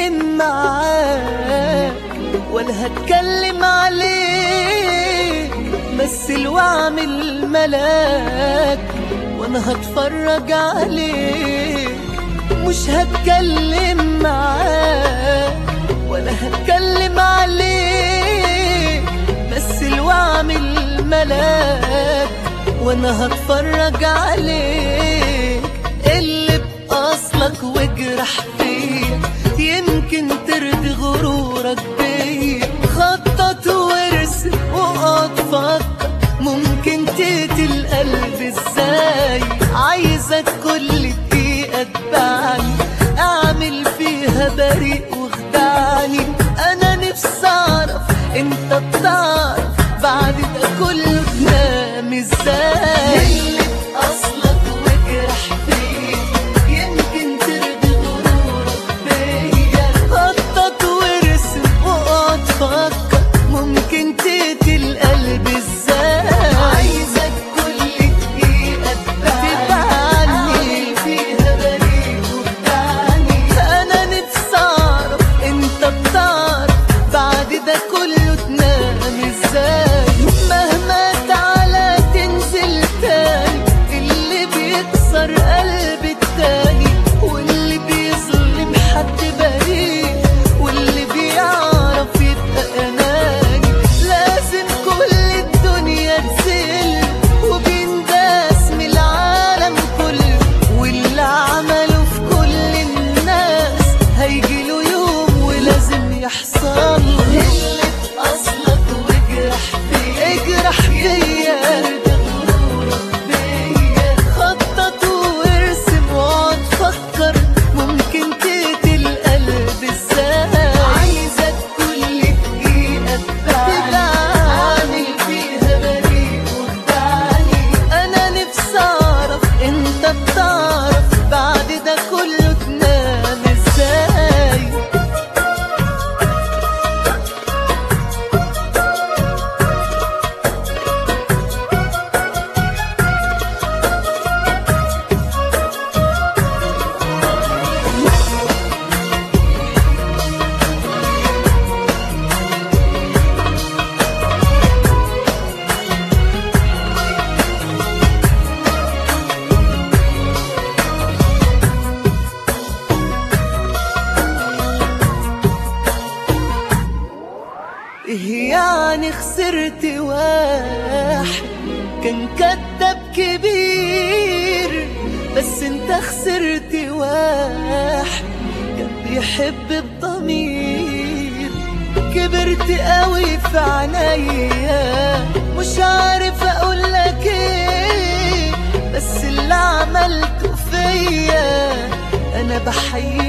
هتكلم معاك ولا هتكلم عليك مثل واعمل ملاك وانا هتفرج عليك مش هتكلم معاك ولا هتكلم عليك مثل واعمل ملاك وانا هتفرج عليك اللي بأصلك واجرح فيا يمكن ترضي غرورك بيا خطط وارسم واقعد فكر ممكن تقتل قلبي ازاي عايزك كل دقيقة تبعني اعمل فيها بريء واخدعني انا نفسي اعرف انت بتعرف بعد ده كله تنام ازاي اللي اصلك واجرح فيا يمكن ترضي غرورك بيا خطط وارسم واقعد فكر ممكن تقتل قلبي ازاي عايزك كل دقيقة تبعني فيها بريء وبتعني انا نفسي اعرف انت بتعرف بعد ده كله تنام ازاي مهما تعالى تنزل تاني اللي بيكسر قلب التاني واللي بيظلم حد بريء واللي بيعرف يبقى اناني لازم كل الدنيا تزل وبينداس من العالم كله واللي عمله في كل الناس هيجيله يوم ولازم يحصل اللي اصلك واجرح فيا اجرح فيا خطط وارسم واقعد فكر ممكن تقتل قلب ازاي عايزك كل دقيقة تبعني فيها بريء وبتعني انا نفسي اعرف انت بتعرف بعد ده كله تنام ازاي إيه يعني خسرت واحد كان كداب كبير بس انت خسرت واحد كان بيحب بضمير كبرت قوي في عينيا مش عارف اقول لك ايه بس اللي عملته فيا انا بحيي